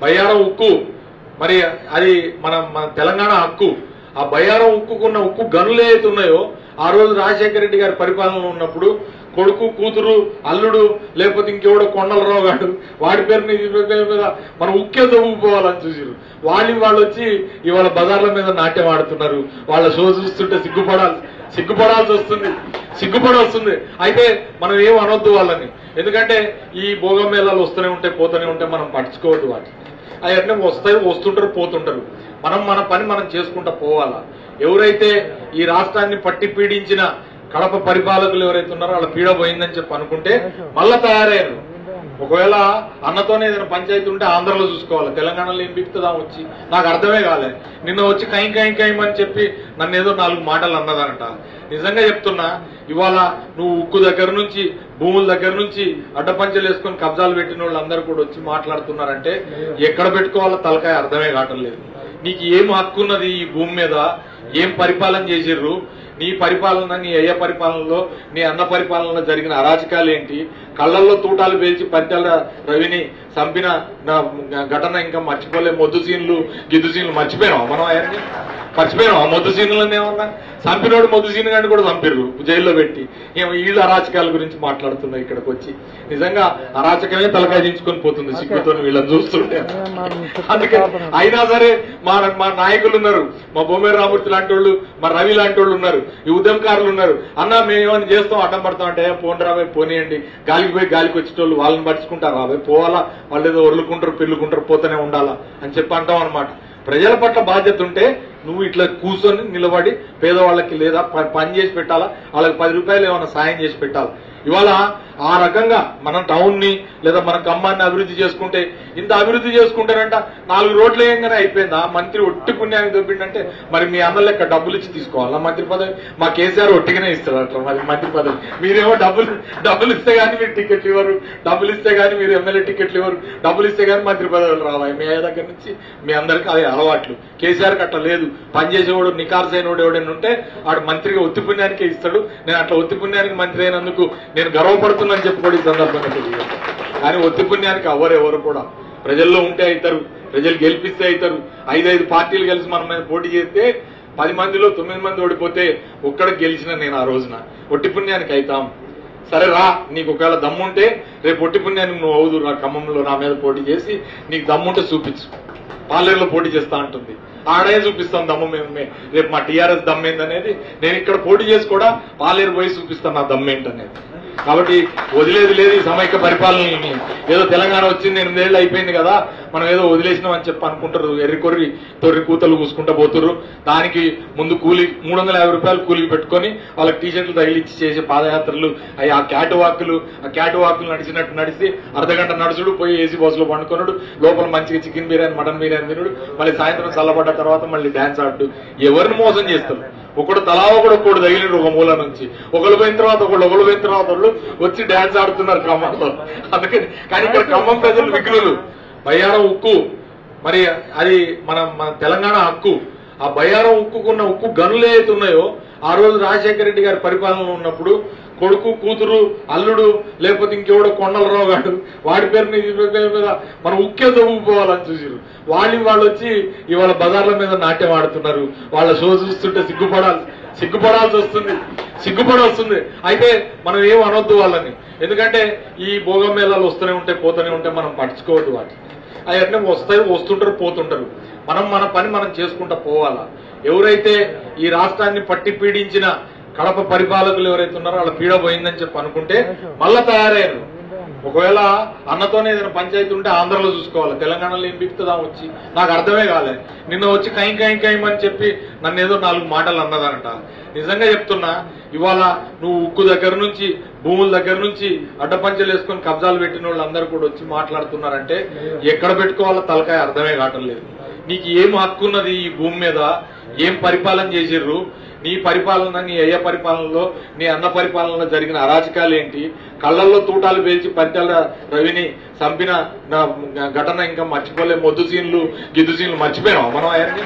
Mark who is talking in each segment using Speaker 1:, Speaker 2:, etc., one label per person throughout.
Speaker 1: బయ్యారం ఉక్కు మరి అది మన మన తెలంగాణ హక్కు ఆ బయ్యారం ఉక్కుకున్న ఉక్కు గనులు ఏవైతే ఉన్నాయో ఆ రోజు రాజశేఖర రెడ్డి గారి పరిపాలనలో ఉన్నప్పుడు కొడుకు కూతురు అల్లుడు లేకపోతే ఇంకెవడో కొండలరావు గాడు వాడి పేరు మీద వీడి పేరు మీద మనం ఉక్కే తవ్వుకుపోవాలని చూసారు వాళ్ళు వాళ్ళు వచ్చి ఇవాళ బజార్ల మీద నాట్యం ఆడుతున్నారు వాళ్ళ షో చూస్తుంటే సిగ్గుపడాలి సిగ్గుపడాల్సి వస్తుంది సిగ్గుపడి వస్తుంది అయితే మనం ఏం అనొద్దు వాళ్ళని ఎందుకంటే ఈ భోగం మేళాలు వస్తూనే ఉంటాయి పోతూనే ఉంటాయి మనం పట్టించుకోవద్దు వాటిని అవన్నీ వస్తాయి వస్తుంటారు పోతుంటారు మనం మన పని మనం చేసుకుంటా పోవాలా ఎవరైతే ఈ రాష్ట్రాన్ని పట్టి పీడించిన కడప పరిపాలకులు ఎవరైతే ఉన్నారో వాళ్ళ పీడ పోయిందని చెప్పి అనుకుంటే మళ్ళా తయారయ్యారు ఒకవేళ అన్నతోనే ఏదైనా పంచాయతీ ఉంటే ఆంధ్రలో చూసుకోవాలి తెలంగాణలో ఏం బిక్తుందా వచ్చి నాకు అర్థమే కాలే నిన్న వచ్చి కైం కైం కైం అని చెప్పి నన్ను ఏదో నాలుగు మాటలు అన్నదనట నిజంగా చెప్తున్నా ఇవాళ నువ్వు ఉక్కు దగ్గర నుంచి భూముల దగ్గర నుంచి అడ్డపంచలు వేసుకొని కబ్జాలు పెట్టిన వాళ్ళు అందరూ కూడా వచ్చి మాట్లాడుతున్నారంటే ఎక్కడ పెట్టుకోవాలో తలకాయ అర్థమే కావటం లేదు నీకు ఏం హక్కు ఉన్నది ఈ భూమి మీద ఏం పరిపాలన చేసిర్రు నీ పరిపాలన నీ అయ్య పరిపాలనలో నీ అన్న పరిపాలనలో జరిగిన అరాచకాలు ఏంటి కళ్ళల్లో తూటాలు పేల్చి పంచాల రవిని చంపిన నా ఘటన ఇంకా మర్చిపోలే మొద్దు సీన్లు గిద్దు సీన్లు మర్చిపోయినాం మనం అవన్నీ మర్చిపోయినాం ఆ మొద్దు సీన్లని ఏమన్నా చంపినోడు మొద్దు సీన్ గాని కూడా చంపిర్రు జైల్లో పెట్టి ఏమో వీళ్ళ అరాచకాల గురించి మాట్లాడుతున్నాయి ఇక్కడికి వచ్చి నిజంగా అరాచకమే తలకాయ దించుకొని పోతుంది సిగ్గుతో వీళ్ళని చూస్తుంటే అందుకే అయినా సరే మా మా నాయకులు ఉన్నారు మా బొమ్మేరు రామూర్తి లాంటి వాళ్ళు మా రవి లాంటి వాళ్ళు ఉన్నారు ఈ ఉద్యమకారులు ఉన్నారు అన్న మేము ఏమైనా చేస్తాం అడ్డం పడతాం అంటే పోండి రాబోయ్ పోనీయండి గాలికి పోయి గాలికి వచ్చేటోళ్ళు వాళ్ళని పట్టించుకుంటారు రాబోయ్ పోవాలా వాళ్ళు ఏదో ఒర్లుకుంటారు పెళ్ళుకుంటారు పోతూనే ఉండాలా అని చెప్పి అంటాం అనమాట ప్రజల పట్ల బాధ్యత ఉంటే నువ్వు ఇట్లా కూర్చొని నిలబడి పేదవాళ్ళకి లేదా ప- పని చేసి పెట్టాలా వాళ్ళకి పది రూపాయలు ఏమైనా సాయం చేసి పెట్టాలి ఇవాళ ఆ రకంగా మనం టౌన్ ని లేదా మన ఖమ్మాన్ని అభివృద్ధి చేసుకుంటే ఇంత అభివృద్ధి చేసుకుంటేనంట నాలుగు రోడ్లు వేయంగానే అయిపోయింది ఆ మంత్రి ఒట్టి పుణ్యానికి దొబ్బిండంటే మరి మీ అన్న లెక్క డబ్బులు ఇచ్చి తీసుకోవాలా మంత్రి పదవి మా కేసీఆర్ ఒట్టిగానే ఇస్తారు అట్లా మరి మంత్రి పదవి మీరేమో డబ్బులు డబ్బులు ఇస్తే గానీ మీరు టికెట్లు ఇవ్వరు డబ్బులు ఇస్తే గానీ మీరు ఎమ్మెల్యే టికెట్లు ఇవ్వరు డబ్బులు ఇస్తే గానీ మంత్రి పదవులు రావాలి మీ అయ్య దగ్గర నుంచి మీ అందరికి అదే అలవాట్లు కేసీఆర్ అట్లా లేదు పనిచేసేవాడు నికార్సైనోడు ఎవడైనా ఉంటే ఆడు మంత్రిగా ఒత్తి పుణ్యానికే ఇస్తాడు నేను అట్లా ఒత్తి పుణ్యానికి మంత్రి అయినందుకు నేను గర్వపడుతున్నాను చెప్పుకోవడం ఈ సందర్భంగా తెలియదు కానీ ఒత్తి పుణ్యానికి అవ్వరు ఎవరు కూడా ప్రజల్లో ఉంటే అవుతారు ప్రజలు గెలిపిస్తే అవుతారు ఐదైదు పార్టీలు కలిసి మన మీద పోటీ చేస్తే పది మందిలో తొమ్మిది మంది ఓడిపోతే ఒక్కడికి గెలిచిన నేను ఆ రోజున ఒట్టి పుణ్యానికి అవుతాం సరే రా నీకు ఒకవేళ దమ్ముంటే రేపు ఒట్టి పుణ్యానికి నువ్వు అవుదు రా ఖమ్మంలో నా మీద పోటీ చేసి నీకు దమ్ముంటే చూపించు పార్లర్లో పోటీ చేస్తా అంటుంది ఆడే చూపిస్తాం దమ్ము మేము మే- రేపు మా టీఆర్ఎస్ దమ్మేందనేది నేను ఇక్కడ పోటీ చేసి కూడా పాలేరు పోయి చూపిస్తాను నా దమ్మేంటనేది కాబట్టి వదిలేది లేదు ఈ సమైక్య పరిపాలనని ఏదో తెలంగాణ వచ్చింది ఎనిమిదేళ్ళు అయిపోయింది కదా మనం ఏదో వదిలేసినాం అని చెప్పి అనుకుంటారు ఎర్రి కొర్రి తొర్రి కూతలు కూసుకుంటా పోతుర్రు దానికి ముందు కూలి మూడు వందల యాభై రూపాయలు కూలికి పెట్టుకొని వాళ్ళకి టీషర్ట్లు తగిలిచ్చి చేసే పాదయాత్రలు అవి ఆ క్యాట్ వాకులు ఆ క్యాట్ వాకులు నడిచినట్టు నడిచి అర్ధగంట నడుచుడు పోయి ఏసీ బస్సులో పండుకున్నాడు లోపల మంచిగా చికెన్ బిర్యానీ మటన్ బిర్యానీ తినుడు మళ్ళీ సాయంత్రం చల్లబడ్డ తర్వాత మళ్ళీ డాన్స్ ఆడు ఎవరిని మోసం చేస్తారు ఒకడు తలా ఒకడు ఒకడు తగిలిండు ఒక మూల నుంచి ఒకళ్ళు పోయిన తర్వాత ఒకళ్ళు ఒకళ్ళు పోయిన తర్వాత ఒకళ్ళు వచ్చి డాన్స్ ఆడుతున్నారు ఖమ్మంలో అందుకని కానీ ఇక్కడ ఖమ్మం ప్రజలు విఘ్నులు బయ్యారం ఉక్కు మరి అది మన మన తెలంగాణ హక్కు ఆ బయ్యారం ఉక్కుకున్న ఉక్కు గనులు ఏవైతే ఉన్నాయో ఆ రోజు రాజశేఖర రెడ్డి గారి పరిపాలనలో ఉన్నప్పుడు కొడుకు కూతురు అల్లుడు లేకపోతే ఇంకెవడో కొండలరావు గాడు వాడి పేరు మీద వీడి పేరు మీద మనం ఉక్కే తవ్వుకుపోవాలని చూసారు వాళ్ళు వాళ్ళు వచ్చి ఇవాళ బజార్ల మీద నాట్యం ఆడుతున్నారు వాళ్ళ షో చూస్తుంటే సిగ్గుపడాలి సిగ్గుపడాల్సి వస్తుంది సిగ్గుపడి వస్తుంది అయితే మనం ఏం అనొద్దు వాళ్ళని ఎందుకంటే ఈ భోగం మేళాలు వస్తూనే ఉంటాయి పోతూనే ఉంటాయి మనం పట్టించుకోవద్దు వాటిని అవన్నీ వస్తాయి వస్తుంటారు పోతుంటారు మనం మన పని మనం చేసుకుంటా పోవాలా ఎవరైతే ఈ రాష్ట్రాన్ని పట్టి పీడించిన కడప పరిపాలకులు ఎవరైతే ఉన్నారో వాళ్ళ పీడ పోయిందని చెప్పి అనుకుంటే మళ్ళా తయారయ్యారు ఒకవేళ అన్నతోనే ఏదైనా పంచాయతీ ఉంటే ఆంధ్రలో చూసుకోవాలి తెలంగాణలో ఏం బిక్తుందా వచ్చి నాకు అర్థమే కాలే నిన్న వచ్చి కైం కైం కైం అని చెప్పి నన్ను ఏదో నాలుగు మాటలు అన్నదనట నిజంగా చెప్తున్నా ఇవాళ నువ్వు ఉక్కు దగ్గర నుంచి భూముల దగ్గర నుంచి అడ్డపంచలు వేసుకొని కబ్జాలు పెట్టిన వాళ్ళు అందరూ కూడా వచ్చి మాట్లాడుతున్నారంటే ఎక్కడ పెట్టుకోవాలో తలకాయ అర్థమే కావటం లేదు నీకు ఏం హక్కు ఉన్నది ఈ భూమి మీద ఏం పరిపాలన చేసిర్రు నీ పరిపాలన నీ అయ్య పరిపాలనలో నీ అన్న పరిపాలనలో జరిగిన అరాచకాలు ఏంటి కళ్ళల్లో తూటాలు పేల్చి పంచాల రవిని చంపిన నా ఘటన ఇంకా మర్చిపోలే మొద్దు సీన్లు గిద్దు సీన్లు మర్చిపోయినాం మనం అవన్నీ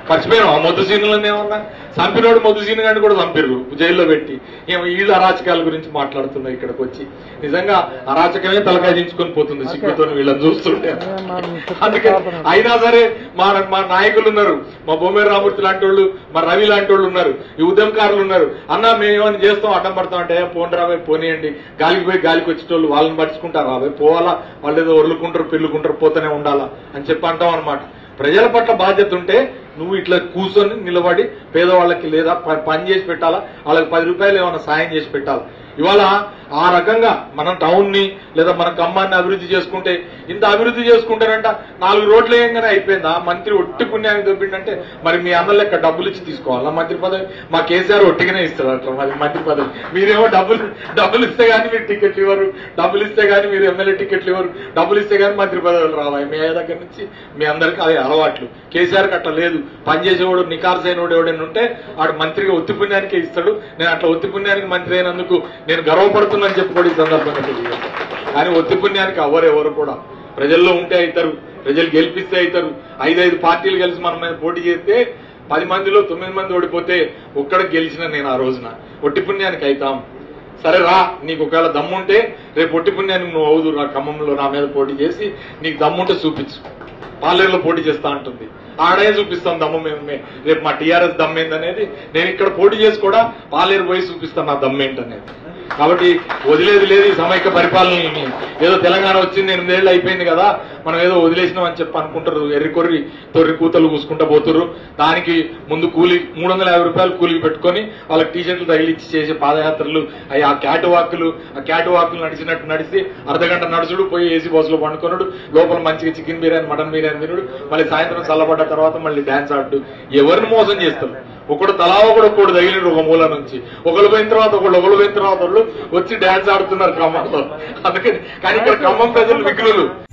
Speaker 1: మర్చిపోయాం ఆ మొద్దు సీనులను ఏమన్నా చంపినోడు మొద్దు సీను గారిని కూడా చంపిర్రు జైల్లో పెట్టి ఏమో వీళ్ళు అరాచకాల గురించి మాట్లాడుతున్నారు ఇక్కడికి వచ్చి నిజంగా అరాచకమే తలకాయించుకొని పోతుంది సిగ్గుతో వీళ్ళని చూస్తుంటే అందుకే అయినా సరే మా మా నాయకులు ఉన్నారు మా బొమ్మేరు రామూర్తి లాంటి వాళ్ళు మా రవి లాంటి వాళ్ళు ఉన్నారు ఈ ఉద్యమకారులు ఉన్నారు అన్న మేము ఏమైనా చేస్తాం అడ్డం పడతాం అంటే పోండి రాబోయే పోనీయండి గాలికి పోయి గాలికి వచ్చేటోళ్ళు వాళ్ళని పట్టుకుంటారు రాబోయే పోవాలా వాళ్ళు ఏదో ఒర్లుకుంటారు పెళ్ళుకుంటారు పోతూనే ఉండాలా అని చెప్పి అంటాం అనమాట ప్రజల పట్ల బాధ్యత ఉంటే నువ్వు ఇట్లా కూర్చొని నిలబడి పేదవాళ్ళకి లేదా ప- పని చేసి పెట్టాలా వాళ్ళకి పది రూపాయలు ఏమైనా సాయం చేసి పెట్టాలి ఇవాళ ఆ రకంగా మనం టౌన్ ని లేదా మన ఖమ్మాన్ని అభివృద్ధి చేసుకుంటే ఇంత అభివృద్ధి చేసుకుంటారంట నాలుగు రోడ్లు వేయంగానే అయిపోయిందా మంత్రి ఒట్టి పుణ్యానికి దొబ్బిండంటే మరి మీ అందరి లెక్క డబ్బులు ఇచ్చి తీసుకోవాలా మంత్రి పదవి మా కేసీఆర్ ఒట్టిగానే ఇస్తారు అట్లా మరి మంత్రి పదవి మీరేమో డబ్బులు డబ్బులు ఇస్తే గానీ మీరు టికెట్లు ఇవ్వరు డబ్బులు ఇస్తే గానీ మీరు ఎమ్మెల్యే టికెట్లు ఇవ్వరు డబ్బులు ఇస్తే గానీ మంత్రి పదవులు రావాలి మీ అయ్య దగ్గర నుంచి మీ అందరికి అదే అలవాట్లు కేసీఆర్ కి అట్లా లేదు పనిచేసేవాడు నికార్సైనోడు ఎవడైనా ఉంటే ఆడు మంత్రిగా ఒత్తి పుణ్యానికే ఇస్తాడు నేను అట్లా ఒత్తి పుణ్యానికి మంత్రి అయినందుకు నేను గర్వపడుతున్నాను చెప్పి కూడా ఈ సందర్భంగా తెలియజేస్తాను కానీ ఒత్తి పుణ్యానికి అవ్వరు ఎవరు కూడా ప్రజల్లో ఉంటే అవుతారు ప్రజలు గెలిపిస్తే అవుతారు ఐదైదు పార్టీలు కలిసి మన మీద పోటీ చేస్తే పది మందిలో తొమ్మిది మంది ఓడిపోతే ఒక్కడికి గెలిచిన నేను ఆ రోజున ఒట్టి పుణ్యానికి అవుతాం సరే రా నీకు ఒకవేళ దమ్ముంటే రేపు ఒట్టి పుణ్యానికి నువ్వు అవుదు నా ఖమ్మంలో నా మీద పోటీ చేసి నీకు దమ్ముంటే చూపించు పాలేరులో పోటీ చేస్తా అంటుంది ఆడే చూపిస్తాం దమ్ము మేము మే- రేపు మా టీఆర్ఎస్ దమ్ ఏందనేది నేను ఇక్కడ పోటీ చేసి కూడా పాలేరు పోయి చూపిస్తాను నా దమ్ ఏంటనేది కాబట్టి వదిలేది లేదు ఈ సమైక్య పరిపాలనని ఏదో తెలంగాణ వచ్చింది ఎనిమిదేళ్ళు అయిపోయింది కదా మనం ఏదో వదిలేసినాం అని చెప్పి అనుకుంటారు ఎర్రి కొర్రి తొర్రి కూతలు కూసుకుంటా పోతుర్రు దానికి ముందు కూలి మూడు వందల యాభై రూపాయలు కూలికి పెట్టుకొని వాళ్ళకి టీషర్ట్లు తగిలిచ్చి చేసే పాదయాత్రలు అవి ఆ క్యాట్ వాకులు ఆ క్యాట్ వాకులు నడిచినట్టు నడిచి అర్ధగంట నడుచుడు పోయి ఏసీ బస్సులో పండుకొనుడు లోపల మంచిగా చికెన్ బిర్యానీ మటన్ బిర్యానీ తినుడు మళ్ళీ సాయంత్రం చల్లబడ్డ తర్వాత మళ్ళీ డాన్స్ ఆడు ఎవరిని మోసం చేస్తారు ఒకడు తలా ఒకడు ఒక్కడు తగిలిడు ఒక మూల నుంచి ఒకళ్ళు పోయిన తర్వాత ఒకళ్ళు ఒకళ్ళు పోయిన తర్వాత ఒకళ్ళు వచ్చి డాన్స్ ఆడుతున్నారు ఖమ్మంలో అందుకని కానీ ఇక్కడ ఖమ్మం ప్రజలు విఘ్నులు